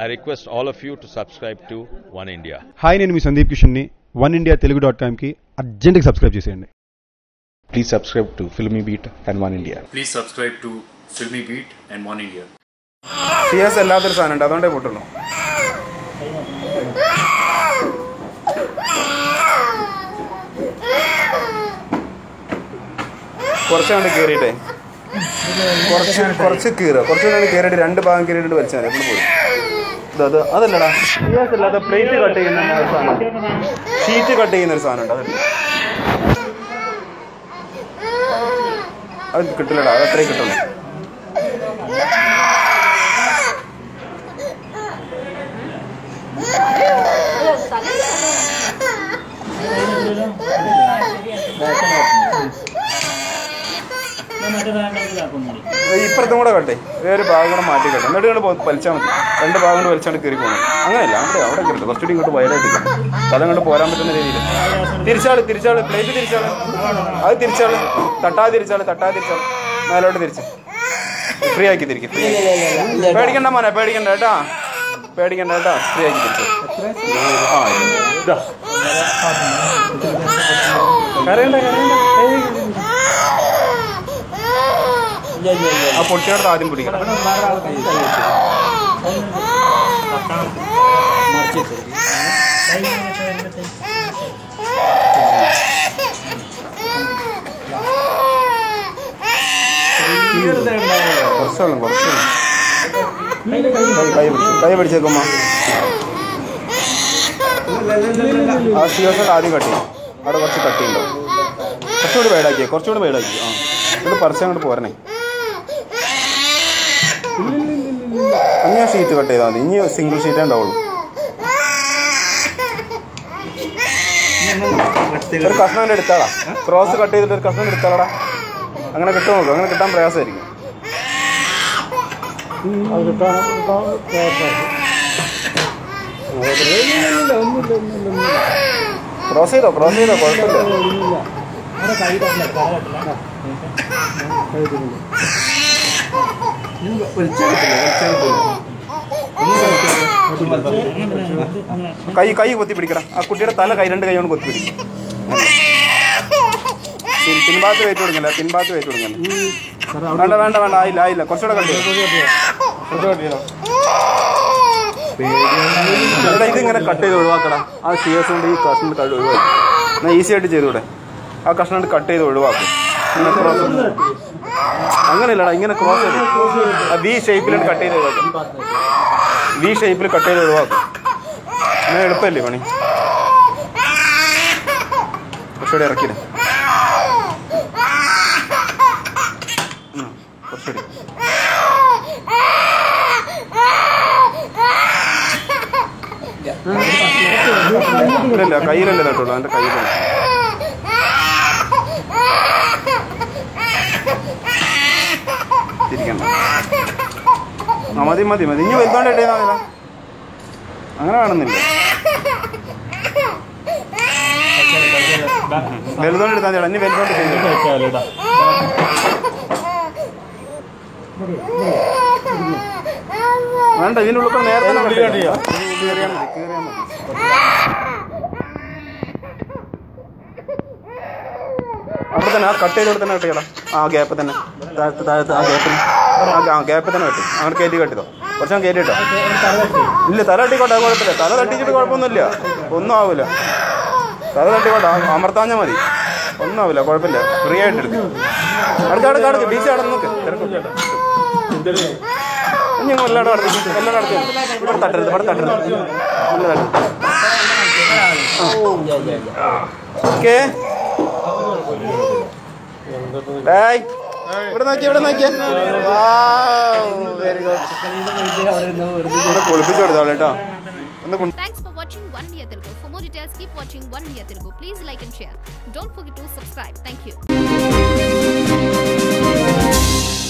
I request all of you to subscribe to One India. Hi నేను మీ సందీప్ కిషన్ని one India Telugu dot కామ్కి అర్జెంట్గా సబ్స్క్రైబ్ చేసేయండి Please subscribe to Filmy Beat and One India. Please subscribe to Filmy Beat and One India. C S അല്ലാത്തൊരു സാധനം ഉണ്ട് അതുകൊണ്ടേ പൊട്ടുള്ളൂ കുറച്ചുകൊണ്ട് കയറിയിട്ടേ കുറച്ച് കുറച്ച് കീറുക കുറച്ച് കൂടെ കയറിയിട്ട് രണ്ട് ഭാഗം കയറിയിട്ട് വലിച്ചാൽ മതി അപ്പോൾ പോയി ഇത് അത് അതല്ലടാ സി എസ് അല്ലാതെ പ്ലേറ്റ് കട്ട് ചെയ്യുന്ന ഒരു സാധനം ഷീറ്റ് കട്ട് ചെയ്യുന്ന ഒരു സാധനം ഉണ്ട് അതല്ല അത് കിട്ടില്ലടാ അത് അത്രയും കിട്ടുള്ളൂ ഇത് ഇപ്പുറത്തും കൂടെ കട്ടെ വേറെ ഭാഗം കൂടെ മാറ്റി കട്ടെ എന്നിട്ട് ഇങ്ങോട്ട് വലിച്ചാൽ മതി രണ്ട് ഭാഗം കൊണ്ട് വലിച്ചാണ്ട് കയറി പോകണം അങ്ങനെയല്ല അവിടെ അവിടെ കയറിട്ട് കുറച്ചുകൂടി ഇങ്ങോട്ട് വയലായിട്ട് തല ഇങ്ങോട്ട് പോരാൻ പറ്റുന്ന രീതിയിൽ തിരിച്ചാള് തിരിച്ചാള് പ്ലേറ്റ് തിരിച്ചാള് അത് തിരിച്ചാള് തട്ടാ തിരിച്ചാള് തട്ടാ തിരിച്ചാള് മേലോട്ട് തിരിച്ച് ഫ്രീ ആക്കി തിരിക്കും ഫ്രീ ആക്കി പേടിക്കണ്ട മോനെ പേടിക്കണ്ട കേട്ടാ പേടിക്കണ്ട കേട്ടാ ഫ്രീ ആക്കി തിരിച്ചു ആ ഇതാ. കരയണ്ട കരയണ്ട ഏയ്. ആ പൊട്ടിയോടത്ത് ആദ്യം പിടിക്കണം കുറച്ചോളും കുറച്ചോളും കൈ പിടിച്ചു കൈ പിടിച്ചേക്കുമ്മ ആ സിയോസോട് ആദ്യം കട്ട് ചെയ്യും അവിടെ കുറച്ച് കട്ട് ചെയ്യണ്ടോ കുറച്ചുകൂടി വൈഡാക്കിയേ കുറച്ചുകൂടി വൈഡാക്കി ആ ഇവിടെ പറിച്ച് അങ്ങോട്ട് പോരണേ അന്ന് ഞാൻ ഷീറ്റ് കട്ട് ചെയ്താൽ മതി ഇനി സിംഗിൾ ഷീറ്റേ ഉണ്ടാവുള്ളൂ ഒരു കഷ്ണം എടുത്താളാ ക്രോസ് കട്ട് ചെയ്തിട്ട് ഒരു കഷ്ണം എടുത്താളാ അങ്ങനെ കിട്ടുമോ നോക്കും അങ്ങനെ കിട്ടാൻ പ്രയാസമായിരിക്കും ക്രോസ് ചെയ്തോ ക്രോസ് ചെയ്തോ കുഴപ്പമില്ല കൈ കൈ കൊത്തി പിടിക്കണം ആ കുട്ടിയുടെ തല കൈ രണ്ട് കൈ കൊണ്ട് കൊത്തി പിടിക്കും പിൻ- പിൻഭാഗത്ത് വെയിറ്റ് കൊടുക്കല്ല പിൻഭാഗത്ത് വെയിറ്റ് കൊടുക്കല്ല വേണ്ട വേണ്ട വേണ്ട ആയില്ല ആയില്ല കുറച്ചുകൂടെ കണ്ടു എടാ ഇതിങ്ങനെ കട്ട് ചെയ്ത് ഒഴിവാക്കടാ ആ ഷിയേഴ്സ് കൊണ്ട് ഈ കഷ്ണം കട്ട് ഒഴിവാക്കി എന്നാൽ ഈസി ആയിട്ട് ചെയ്തൂടെ ആ കഷ്ണം കട്ട് ചെയ്ത് ഒഴിവാക്കും ഇങ്ങനെ ക്രോസ് അങ്ങനെയല്ലടാ ഇങ്ങനെ ക്രോസ് ചെയ്ത് ആ വി ഷേപ്പിലാണ് കട്ട് ചെയ്ത് ഒഴിവാക്കും വി ഷേപ്പിൽ കട്ട് ചെയ്ത് ഒഴിവാക്കും അങ്ങനെ എളുപ്പമല്ലേ പണി കുറച്ചുകൂടി ഇറക്കിയിട കുറച്ചുകൂടി ഇല്ല കയ്യിലല്ലേ തട്ടുള്ളൂ എൻ്റെ കയ്യിലല്ല തിരിക്കണ്ട ആ മതി മതി മതി ഇനി വലുതോണ്ട് ഇട്ടേന്നാ മതിടാ. അങ്ങനെ കാണുന്നില്ല വലുതോണ്ട് എടുത്താൽ ചേട്ടാ ഇനി വലുതോണ്ട് ചെയ്തു വേണ്ട ഇതിനുള്ളിൽ കൂടെ നേരത്തെ തന്നെ കട്ട് ചെയ്യാം. ഇത് കീറിയാൽ മതി കീറിയാൽ മതി അവിടെ തന്നെ ആ കട്ട് ചെയ്തോടെ തന്നെ കട്ടിയടാ ആ ഗ്യാപ്പ് തന്നെ താഴത്ത് താഴത്ത് ആ ഗ്യാപ്പിൽ ആ ഗ്യാപ്പ് തന്നെ കട്ടി അങ്ങനെ കയറ്റി കട്ടിതോ കുറച്ച് കയറ്റി കേട്ടോ ഇല്ല തല തട്ടിക്കോട്ടെ അത് കുഴപ്പമില്ല തല തട്ടിച്ചിട്ട് കുഴപ്പമൊന്നുമില്ല ഒന്നും ആവില്ല തല തട്ടിക്കോട്ടെ ആ- അമർത്താഞ്ഞാൽ മതി ഒന്നും ആവില്ല കുഴപ്പമില്ല ഫ്രീ ആയിട്ട് എടുക്കും അടുത്ത അടുത്ത് അടുത്ത് ഡി സി അവിടെ നോക്ക് തിരക്കില്ല. ഇനി ഇങ്ങ് എല്ലായിടും അടുത്ത് എല്ലായിടും അടുത്ത് ഇവിടെ തട്ടരുത് ഇവിടെ തട്ടരുത് ഇവിടെ തട്ടരുത് ഓക്കേ ഡേയ് ഇവിടെ നോക്കി ഇവിടെ നോക്കിയേ വെരി ഗുഡ് ഇവിടെ കുളിപ്പിച്ചു കൊടുത്തോളൂ കേട്ടോ ഒന്ന് കൊണ്ട് Thanks for watching One India Telugu. For more details, keep watching One India Telugu. Please like and share. Don't forget to subscribe. Thank you.